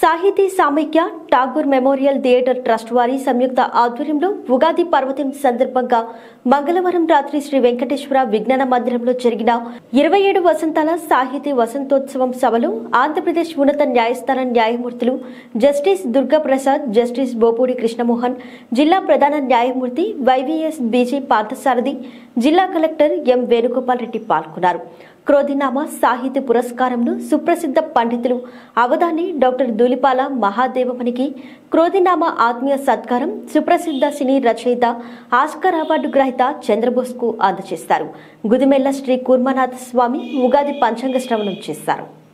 సాహితీ Samaikya Tagore memorial theatre trust వారి సంయుక్త ఆధ్వర్యంలో ఉగాది పర్వదినం సందర్భంగా మంగళవారం రాత్రి శ్రీ వెంకటేశ్వర విజ్ఞాన మందిరంలో జరిగిన ఇరవై ఏడు వసంతాల సాహితీ వసంతోత్సవం సభలో ఆంధ్రప్రదేశ్ ఉన్నత న్యాయస్థానం న్యాయమూర్తులు జస్టిస్ దుర్గాప్రసాద్ జస్టిస్ బోపూడి కృష్ణమోహన్ జిల్లా ప్రధాన న్యాయమూర్తి వైవీఎస్ బీజీ పార్థసారథి జిల్లా కలెక్టర్ ఎం వేణుగోపాల్ రెడ్డి పాల్గొన్నారు క్రోధినామ సాహిత్య పురస్కారంను సుప్రసిద్ధ పండితులు అవధాని డాక్టర్ దులిపాల మహాదేవమణికి క్రోధినామ ఆత్మీయ సత్కారం సుప్రసిద్ధ సినీ రచయిత ఆస్కర్ అవార్డు గ్రహీత చంద్రబోస్కు అందజేస్తారు గుదిమెల్ల శ్రీ కూర్మనాథ స్వామి ఉగాది పంచాంగ శ్రవణం చేశారు